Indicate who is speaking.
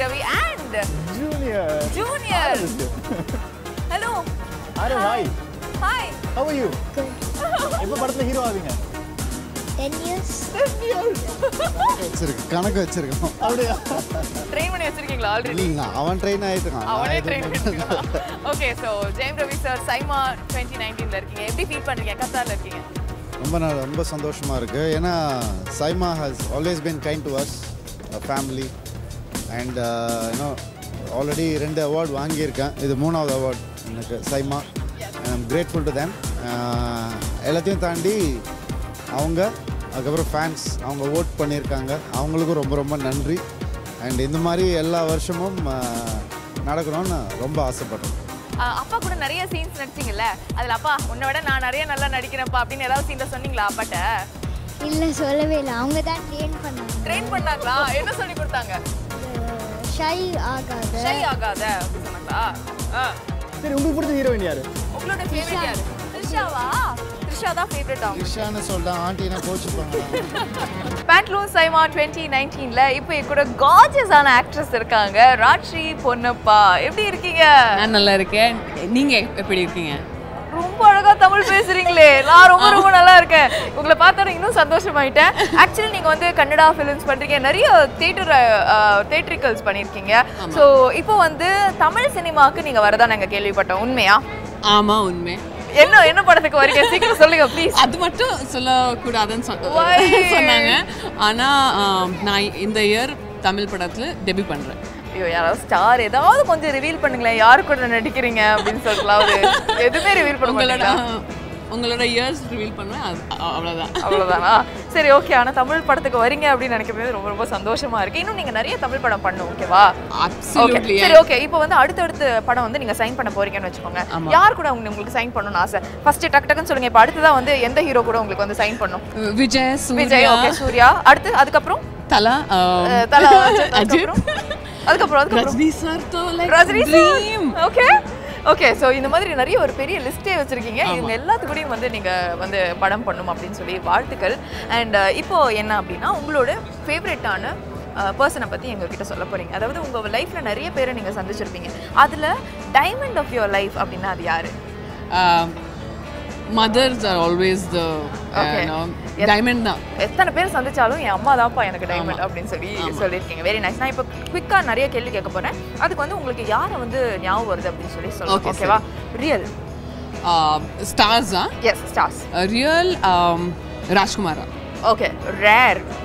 Speaker 1: Ravi and
Speaker 2: junior
Speaker 1: junior hello
Speaker 2: அரே hi
Speaker 1: hi
Speaker 2: how are you எப்போ படத்துல ஹீரோ ஆவீங்க
Speaker 3: டென் இயர்ஸ்
Speaker 4: வச்சிருக்கு கணக்கு வச்சிருக்கோம்
Speaker 2: அப்படியா
Speaker 1: ட்ரெயின் பண்ணி வச்சிருக்கீங்களா ஆல்ரெடி
Speaker 4: இல்லைங்க அவன் ட்ரெயின் ஆயிட்டுருக்கான்
Speaker 1: அவனே ட்ரெயின் பண்ணிருக்கான் okay so Jayam Ravi sir SIIMA twenty நைன்டீன்ல இருக்கீங்க எப்படி ஃபீல் பண்றீங்க கத்தார்ல இருக்கீங்க
Speaker 4: ரொம்ப நா- ரொம்ப சந்தோஷமாக இருக்குது ஏன்னா SIIMA has always been kind to us family and you know already ரெண்டு அவார்ட் வாங்கியிருக்கேன் இது மூணாவது அவார்ட் எனக்கு SIIMA I'm grateful to them எல்லாத்தையும் தாண்டி அவங்க அதுக்கப்புறம் ஃபேன்ஸ் அவங்க ஓட் பண்ணியிருக்காங்க அவங்களுக்கும் ரொம்ப ரொம்ப நன்றி அண்ட் இந்த மாதிரி எல்லா வருஷமும் uh, நடக்கணும்னு ரொம்ப ஆசைப்பட்றேன்
Speaker 1: அஹ் அப்பா கூட நிறைய சீன்ஸ் நடிச்சீங்கல்ல அதுல அப்பா உன்னை விட நான் நிறைய நல்லா நடிக்கிறேன்ப்பா அப்படின்னு ஏதாவது சீன்ல சொன்னீங்களா அப்பாட்ட
Speaker 3: இல்லை சொல்லவே இல்லை அவங்க தான் ட்ரெயின் பண்ணாங்க
Speaker 1: ட்ரெயின் பண்ணாங்களா என்ன சொல்லி கொடுத்தாங்க
Speaker 3: ஷை ஆகாத
Speaker 1: ஷை ஆகாத அப்படி சொன்னாங்களா ஆ.
Speaker 2: சரி உங்களுக்கு பிடிச்ச ஹீரோயின் யாரு
Speaker 1: உங்களோட ஃபேவரட் யாரு த்ரிஷாவா த்ரிஷா தான் ஃபேவரட் அவங்க
Speaker 4: விஷான்னு சொல்லிட்டேன் ஆண்டினா கோச்சுப்பாங்க
Speaker 1: பேண்ட்லூன் சைமா டுவெண்ட்டி நைன்டீன்ல இப்போ என் கூட கார்ஜியஸான ஆக்ட்ரஸ் இருக்காங்க ராட்ரி பொன்னப்பா எப்படி இருக்கீங்க
Speaker 5: நான் நல்லா இருக்கேன் நீங்க எப்படி இருக்கீங்க
Speaker 1: ரொம்ப அழகா தமிழ் பேசுறீங்களே நான் ரொம்ப ரொம்ப நல்லா இருக்கேன் உங்களை பார்த்தா இன்னும் சந்தோஷமாயிட்டேன் ஆக்சுவலி நீங்க வந்து கன்னடா ஃபிலிம்ஸ் பண்றீங்க நிறைய தியேட்டர் தேட்ரிக்கல்ஸ் பண்ணியிருக்கீங்க ஸோ இப்போ வந்து தமிழ் சினிமாவுக்கு நீங்க வரதா நாங்க கேள்விப்பட்டோம் உண்மையா
Speaker 5: ஆமா உண்மை
Speaker 1: என்ன என்ன படத்துக்கு வரீங்க சீக்கிரம் சொல்லுங்க ப்ளீஸ்
Speaker 5: அது மட்டும் சொல்லக்கூடாதுன்னு சொ-
Speaker 1: Why?
Speaker 5: சொன்னாங்க ஆனா ஆம், நான் இந்த இயர் தமிழ் படத்துல டெபியூ பண்றேன்
Speaker 1: ஐயோ யாராவது ஸ்டார் ஏதாவது கொஞ்சம் ரிவீல் பண்ணுங்களேன் யாரு கூட நடிக்கிறீங்க அப்படின்னு சொல்லலாவது எதுவுமே ரிவீல் பண்ண
Speaker 5: உங்களோட
Speaker 1: மாட்டீங்களா
Speaker 5: உங்களோட இயர்ஸ் ரிவீல் பண்ணுவேன் அது அ- அவ்வளவுதான்
Speaker 1: அவ்வளவுதானா சரி ஓகே ஆனா தமிழ் படத்துக்கு வரீங்க அப்படின்னு நினைக்கும் ரொம்ப ரொம்ப சந்தோஷமா இருக்கு இன்னும் நீங்க நிறைய தமிழ் படம் பண்ணும் ஓகேவா ஓகே
Speaker 5: அப்சல்யூட்லி
Speaker 1: சரி ஓகே இப்போ வந்து அடுத்தடுத்து படம் வந்து நீங்க சைன் பண்ண போறீங்கன்னு வச்சுக்கோங்க
Speaker 5: ஆமா.
Speaker 1: யார் கூட உங்க- உங்களுக்கு சைன் பண்ணணும்னு ஆசை ஃபர்ஸ்ட் டக்கு டக்குன்னு சொல்லுங்க இப்போ அடுத்ததா வந்து எந்த ஹீரோ கூட உங்களுக்கு வந்து சைன் பண்ணும்
Speaker 5: விஜய்
Speaker 1: விஜய்
Speaker 5: சூர்யா
Speaker 1: ஓகே சூர்யா அடுத்து அதுக்கப்புறம்
Speaker 5: தலா ஆம்,
Speaker 1: அஹ், தலா அஜித்,
Speaker 5: அஜித்
Speaker 1: அதுக்கப்புறம் அதுக்கப்புறம் அதுக்கப்புறம்
Speaker 5: Rajini sir though like
Speaker 1: Rajini
Speaker 5: dream
Speaker 1: okay okay so இந்த மாதிரி நிறைய ஒரு பெரிய லிஸ்ட்டே வச்சிருக்கீங்க இவங்க எல்லாத்துக்கூடயும் வந்து நீங்க வந்து படம் பண்ணும் அப்படின்னு சொல்லி வாழ்த்துக்கள் அண்ட் இப்போ என்ன அப்படின்னா உங்களோட ஃபேவரட்டான பர்சனை பற்றி எங்ககிட்ட சொல்ல போறீங்க அதாவது உங்கள் லைஃப்பில் நிறைய பேரை நீங்கள் சந்திச்சிருப்பீங்க அதில் டைமண்ட் ஆஃப் யுவர் லைஃப் அப்படின்னா அது யாரு
Speaker 5: mothers are always the
Speaker 1: Okay.
Speaker 5: Diamond தான்
Speaker 1: எத்தனை பேர் சந்திச்சாலும் என் அம்மா தான்ப்பா எனக்கு டைமண்ட் அப்படின்னு சொல்லி சொல்லியிருக்கீங்க வெரி நைஸ் நான் இப்போ குவிக்காக நிறைய கேள்வி கேட்க போறேன் அதுக்கு வந்து உங்களுக்கு யாரை வந்து ஞாபகம் வருது அப்படின்னு சொல்லி சொல்லுங்க
Speaker 5: Okay,
Speaker 1: ஓகேவா ரியல்
Speaker 5: ஸ்டார்ஸ் தான்
Speaker 1: எஸ் ஸ்டார்ஸ்
Speaker 5: ரியல் ராஜ்குமாரா
Speaker 1: ஓகே ரேர்